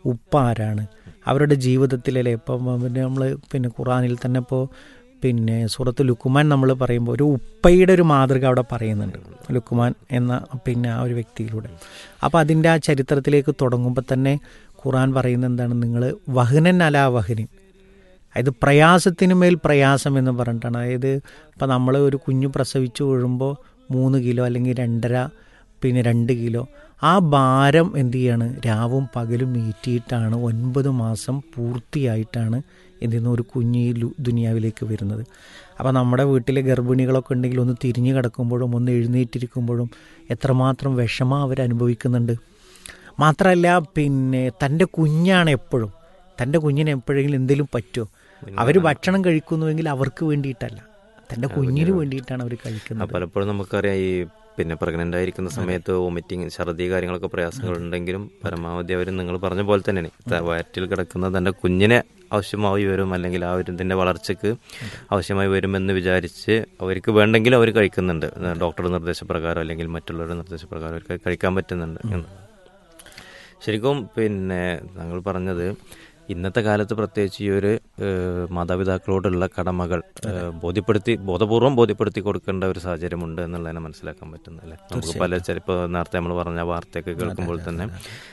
ഉപ്പ ആരാണ് അവരുടെ ജീവിതത്തിലല്ലേ ഇപ്പം പിന്നെ നമ്മൾ പിന്നെ ഖുറാനിൽ തന്നെ ഇപ്പോൾ പിന്നെ സൂറത്ത് ലുക്കുമാൻ നമ്മൾ പറയുമ്പോൾ ഒരു ഉപ്പയുടെ ഒരു മാതൃക അവിടെ പറയുന്നുണ്ട് ലുക്കുമാൻ എന്ന പിന്നെ ആ ഒരു വ്യക്തിയിലൂടെ അപ്പോൾ അതിൻ്റെ ആ ചരിത്രത്തിലേക്ക് തുടങ്ങുമ്പോൾ തന്നെ ഖുറാൻ പറയുന്നത് എന്താണ് നിങ്ങൾ വഹനൻ അലാ വഹനിൻ അതായത് പ്രയാസത്തിന് മേൽ പ്രയാസം എന്ന് പറഞ്ഞിട്ടാണ് അതായത് ഇപ്പം നമ്മൾ ഒരു കുഞ്ഞു പ്രസവിച്ച് വീഴുമ്പോൾ മൂന്ന് കിലോ അല്ലെങ്കിൽ രണ്ടര പിന്നെ രണ്ട് കിലോ ആ ഭാരം എന്ത് ചെയ്യാണ് രാവും പകലും മീറ്റിയിട്ടാണ് ഒൻപത് മാസം പൂർത്തിയായിട്ടാണ് എന്ത് ചെയ്യുന്ന ഒരു കുഞ്ഞ് ഈ ലു- ദുനിയാവിലേക്ക് വരുന്നത് അപ്പോൾ നമ്മുടെ വീട്ടിലെ ഗർഭിണികളൊക്കെ ഉണ്ടെങ്കിൽ ഒന്ന് തിരിഞ്ഞു കിടക്കുമ്പോഴും ഒന്ന് എഴുന്നേറ്റിരിക്കുമ്പോഴും എത്രമാത്രം വിഷമം അവർ അനുഭവിക്കുന്നുണ്ട് മാത്രമല്ല പിന്നെ തൻ്റെ കുഞ്ഞാണ് എപ്പോഴും തൻ്റെ കുഞ്ഞിന് എപ്പോഴെങ്കിലും എന്തെങ്കിലും പറ്റുമോ അവർ ഭക്ഷണം കഴിക്കുന്നുവെങ്കിൽ അവർക്ക് വേണ്ടിയിട്ടല്ല തൻ്റെ കുഞ്ഞിന് വേണ്ടിയിട്ടാണ് അവർ ആ, കഴിക്കുന്നത് പലപ്പോഴും നമുക്കറിയാം ഈ പിന്നെ പ്രഗ്നന്റ് ആയിരിക്കുന്ന സമയത്ത് വോമിറ്റിംഗ് ഛർദി കാര്യങ്ങളൊക്കെ പ്രയാസങ്ങൾ ഉണ്ടെങ്കിലും പരമാവധി അവർ നിങ്ങൾ പറഞ്ഞ പോലെ തന്നെയാണ് ത- വയറ്റിൽ കിടക്കുന്ന തന്റെ കുഞ്ഞിനെ ആവശ്യമായി വരും അല്ലെങ്കിൽ ആ ഒരു ഇതിന്റെ വളർച്ചയ്ക്ക് ആവശ്യമായി വരുമെന്ന് വിചാരിച്ച് അവർക്ക് വേണ്ടെങ്കിൽ അവർ കഴിക്കുന്നുണ്ട് ഡോക്ടറുടെ നിർദ്ദേശപ്രകാരം അല്ലെങ്കിൽ മറ്റുള്ളവരുടെ നിർദ്ദേശപ്രകാരം അവർക്ക് കഴിക്കാൻ പറ്റുന്നുണ്ട് എന്ന്. ശരിക്കും പിന്നെ താങ്കൾ പറഞ്ഞത് ഇന്നത്തെ കാലത്ത് പ്രത്യേകിച്ച് ഈ ഒരു ഏഹ്, മാതാപിതാക്കളോടുള്ള കടമകൾ ഏഹ്, ബോധ്യപ്പെടുത്തി ബോധപൂർവം ബോധ്യപ്പെടുത്തി കൊടുക്കേണ്ട ഒരു സാഹചര്യമുണ്ട് എന്നുള്ളതിനെ മനസ്സിലാക്കാൻ പറ്റുന്നല്ലേ നമുക്ക് പല ചിലപ്പോൾ നേരത്തെ നമ്മൾ പറഞ്ഞ വാർത്തയൊക്കെ കേൾക്കുമ്പോൾ തന്നെ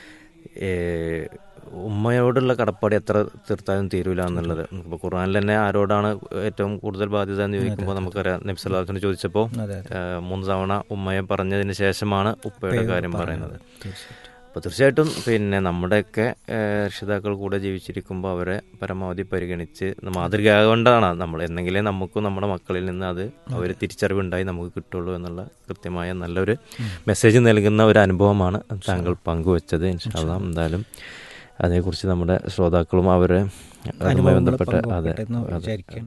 ഏഹ്, ഉമ്മയോടുള്ള കടപ്പാട് എത്ര തീർത്താലും തീരൂല എന്നുള്ളത് ഇപ്പോൾ ഖുർആനിൽ തന്നെ ആരോടാണ് ഏറ്റവും കൂടുതൽ ബാധ്യത എന്ന് ചോദിക്കുമ്പോൾ നമുക്കറിയാം നബ്സലാത്തിന് ചോദിച്ചപ്പോൾ അതെ ഏഹ്, മൂന്ന് തവണ ഉമ്മയെ പറഞ്ഞതിന് ശേഷമാണ് ഉപ്പയുടെ കാര്യം പറയുന്നത് തീർച്ചയായിട്ടും അപ്പോൾ തീർച്ചയായിട്ടും പിന്നെ നമ്മുടെയൊക്കെ ഏഹ്, രക്ഷിതാക്കൾ കൂടെ ജീവിച്ചിരിക്കുമ്പോൾ അവരെ പരമാവധി പരിഗണിച്ച് മാതൃകയാകൊണ്ടാണ് നമ്മൾ എന്നെങ്കിലേ നമുക്കും നമ്മുടെ മക്കളിൽ നിന്ന് അത് അവർ തിരിച്ചറിവുണ്ടായി നമുക്ക് കിട്ടുള്ളൂ എന്നുള്ള കൃത്യമായ നല്ലൊരു മെസ്സേജ് നൽകുന്ന ഒരു അനുഭവമാണ് താങ്കൾ പങ്കുവച്ചത് ഇൻഷാല്ലാം എന്തായാലും അതേക്കുറിച്ച് നമ്മുടെ ശ്രോതാക്കളും അവരെ അതുമായി അനുഭവങ്ങൾ ബന്ധപ്പെട്ട അതെ പങ്കുവെക്കട്ടെ എന്ന് അതെ വിചാരിക്കുകയാണ്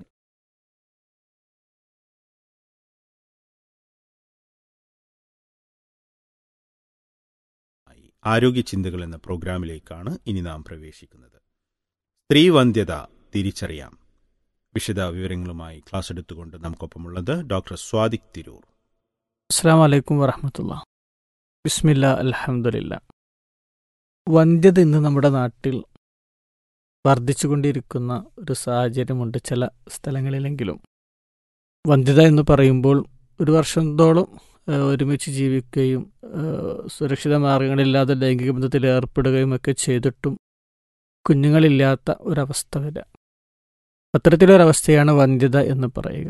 ആരോഗ്യ ചിന്തകൾ എന്ന പ്രോഗ്രാമിലേക്കാണ് ഇനി നാം പ്രവേശിക്കുന്നത് സ്ത്രീവന്ധ്യത തിരിച്ചറിയാം വിശദ വിവരങ്ങളുമായി ക്ലാസ് എടുത്തുകൊണ്ട് നമുക്കൊപ്പമുള്ളത് ഡോക്ടർ സ്വാദിക് തിരൂർ അസ്സാം വലൈക്കും വറഹമത്തുള്ള ബിസ്മില്ല അൽഹംദുലില്ല വന്ധ്യത ഇന്ന് നമ്മുടെ നാട്ടിൽ വർദ്ധിച്ചുകൊണ്ടിരിക്കുന്ന ഒരു സാഹചര്യമുണ്ട് ചില സ്ഥലങ്ങളിലെങ്കിലും വന്ധ്യത എന്ന് പറയുമ്പോൾ ഒരു വർഷത്തോളം ഏഹ്, ഒരുമിച്ച് ജീവിക്കുകയും ഏഹ്, സുരക്ഷിത മാർഗങ്ങളില്ലാതെ ലൈംഗിക ബന്ധത്തിൽ ഏർപ്പെടുകയും ഒക്കെ ചെയ്തിട്ടും കുഞ്ഞുങ്ങളില്ലാത്ത ഒരവസ്ഥ വരിക അത്തരത്തിലൊരവസ്ഥയാണ് വന്ധ്യത എന്ന് പറയുക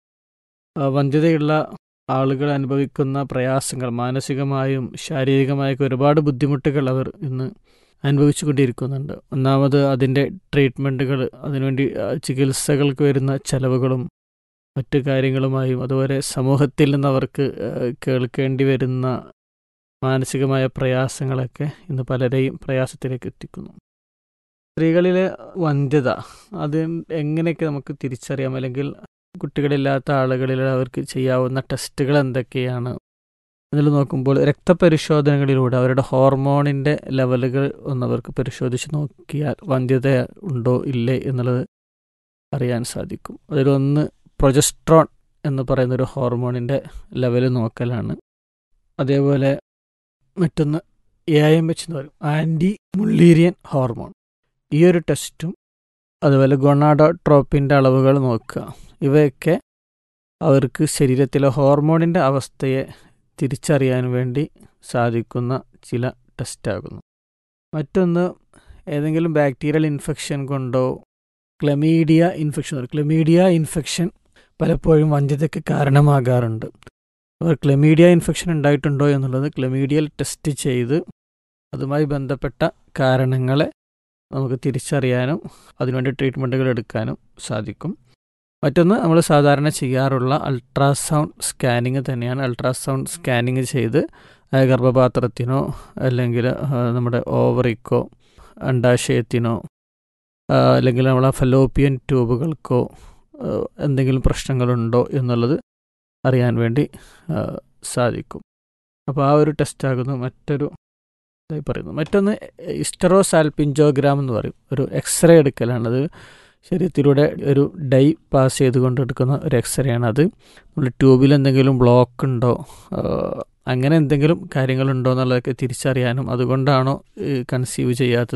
ആ, വന്ധ്യതയുള്ള ആളുകൾ അനുഭവിക്കുന്ന പ്രയാസങ്ങൾ മാനസികമായും ശാരീരികമായൊക്കെ ഒരുപാട് ബുദ്ധിമുട്ടുകൾ അവർ ഇന്ന് അനുഭവിച്ചുകൊണ്ടിരിക്കുന്നുണ്ട് ഒന്നാമത് അതിൻ്റെ ട്രീറ്റ്മെൻറ്റുകൾ അതിനുവേണ്ടി ആ, ചികിത്സകൾക്ക് വരുന്ന ചെലവുകളും മറ്റു കാര്യങ്ങളുമായും അതുപോലെ സമൂഹത്തിൽ നിന്ന് അവർക്ക് ആ, കേൾക്കേണ്ടി വരുന്ന മാനസികമായ പ്രയാസങ്ങളൊക്കെ ഇന്ന് പലരെയും പ്രയാസത്തിലേക്ക് എത്തിക്കുന്നു സ്ത്രീകളിലെ വന്ധ്യത അത് എങ്ങനെയൊക്കെ നമുക്ക് തിരിച്ചറിയാം അല്ലെങ്കിൽ കുട്ടികളില്ലാത്ത ആളുകളിൽ അവർക്ക് ചെയ്യാവുന്ന ടെസ്റ്റുകൾ എന്തൊക്കെയാണ് എന്നിൽ നോക്കുമ്പോൾ രക്തപരിശോധനകളിലൂടെ അവരുടെ ഹോർമോണിൻ്റെ ലെവലുകൾ ഒന്ന് അവർക്ക് പരിശോധിച്ച് നോക്കിയാൽ വന്ധ്യത ഉണ്ടോ ഇല്ലേ എന്നുള്ളത് അറിയാൻ സാധിക്കും അതിലൊന്ന് പ്രൊജസ്ട്രോൺ എന്ന് പറയുന്ന ഒരു ഹോർമോണിൻ്റെ ലെവൽ നോക്കലാണ് അതേപോലെ മറ്റൊന്ന് എ എം എച്ച് എന്ന് പറയും ആൻറ്റി മുള്ളീരിയൻ ഹോർമോൺ ഈ ഒരു ടെസ്റ്റും അതുപോലെ ഗൊണാഡോട്രോപ്പിൻ്റെ അളവുകൾ നോക്കുക ഇവയൊക്കെ അവർക്ക് ശരീരത്തിലെ ഹോർമോണിൻ്റെ അവസ്ഥയെ തിരിച്ചറിയാൻ വേണ്ടി സാധിക്കുന്ന ചില ടെസ്റ്റാകുന്നു മറ്റൊന്ന് ഏതെങ്കിലും ബാക്ടീരിയൽ ഇൻഫെക്ഷൻ കൊണ്ടോ ക്ലമീഡിയ ഇൻഫെക്ഷൻ ക്ലമീഡിയ ഇൻഫെക്ഷൻ പലപ്പോഴും വന്ധ്യതയ്ക്ക് കാരണമാകാറുണ്ട് അവർ ക്ലമീഡിയ ഇൻഫെക്ഷൻ ഉണ്ടായിട്ടുണ്ടോ എന്നുള്ളത് ക്ലമീഡിയൽ ടെസ്റ്റ് ചെയ്ത് അതുമായി ബന്ധപ്പെട്ട കാരണങ്ങളെ നമുക്ക് തിരിച്ചറിയാനും അതിനുവേണ്ടി ട്രീറ്റ്മെൻറ്റുകൾ എടുക്കാനും സാധിക്കും മറ്റൊന്ന് നമ്മൾ സാധാരണ ചെയ്യാറുള്ള അൾട്രാസൗണ്ട് സ്കാനിങ് തന്നെയാണ് അൾട്രാസൗണ്ട് സ്കാനിങ് ചെയ്ത് ആ ഗർഭപാത്രത്തിനോ അല്ലെങ്കിൽ ആ, നമ്മുടെ ഓവറിക്കോ അണ്ടാശയത്തിനോ ആ, അല്ലെങ്കിൽ നമ്മളെ ഫലോപ്പിയൻ ട്യൂബുകൾക്കോ ആ, എന്തെങ്കിലും പ്രശ്നങ്ങളുണ്ടോ എന്നുള്ളത് അറിയാൻ വേണ്ടി ആ, സാധിക്കും അപ്പോൾ ആ ഒരു ടെസ്റ്റാകുന്നു മറ്റൊരു ഇതായി പറയുന്നു മറ്റൊന്ന് ഇസ്റ്ററോസാൽപിഞ്ചോഗ്രാം എന്ന് പറയും ഒരു എക്സ്റേ എടുക്കലാണത് ശരീരത്തിലൂടെ ഒരു ഡൈ പാസ് ചെയ്തുകൊണ്ട് എടുക്കുന്ന ഒരു എക്സ്റേ ആണ് അത് നമ്മൾ ട്യൂബിൽ എന്തെങ്കിലും ബ്ലോക്ക് ഉണ്ടോ ആ, അങ്ങനെ എന്തെങ്കിലും കാര്യങ്ങളുണ്ടോ എന്നുള്ളതൊക്കെ തിരിച്ചറിയാനും അതുകൊണ്ടാണോ കൺസീവ് ചെയ്യാത്തത്